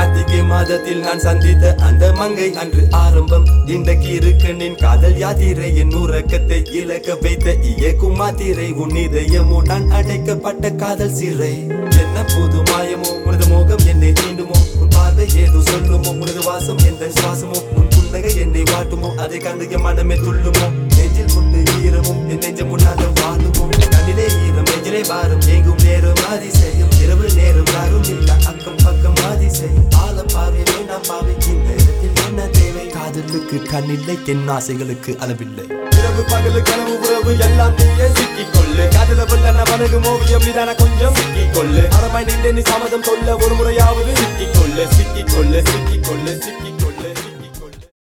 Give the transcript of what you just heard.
கார்த்திகை மாதத்தில் நான் சந்தித்த அந்த மங்கை அன்று ஆரம்பம் இன்றைக்கு இருக்கு நின் காதல் யாத்திரை என் உறக்கத்தை இழக்க வைத்த இயக்கும் மாத்திரை உன் இதயமோ நான் அடைக்கப்பட்ட காதல் சிறை என்ன புது மாயமோ உனது மோகம் என்னை தீண்டுமோ உன் பார்வை ஏதோ சொல்லுமோ உனது வாசம் எந்த சுவாசமோ உன் புன்னகை என்னை வாட்டுமோ அதை கண்டு என் மனமே துள்ளுமோ நெஞ்சில் கொண்டு ஈரமும் என் நெஞ்சம் முன்னாக வாழுமோ கண்ணிலே ஈரம் நெஞ்சிலே பாரம் எங்கும் நேரம் அதிசயம் இரவு நேரம் யாரும் இல்ல அக்கம் பக்கம் அதிசயம் ஆல பாவை வேண்டாம் பாவை இந்த இடத்தில் என்ன தேவை காதலுக்கு கண்ணில்லை என் ஆசைகளுக்கு அளவில்லை இரவு பகலு கனவு உறவு எல்லாம் நீயே சிக்கிக் கொள்ளு காதல வெள்ள மனகு ஓவியம் நீதான கொஞ்சம் சிக்கிக் கொள்ளு அறமாய் நின்று நீ சம்மதம் சொல்ல ஒரு முறையாவது சிக்கிக் கொள்ளு சிக்கிக் கொள்ளு சிக்கிக் கொள்ளு சிக்கிக் கொள்ளு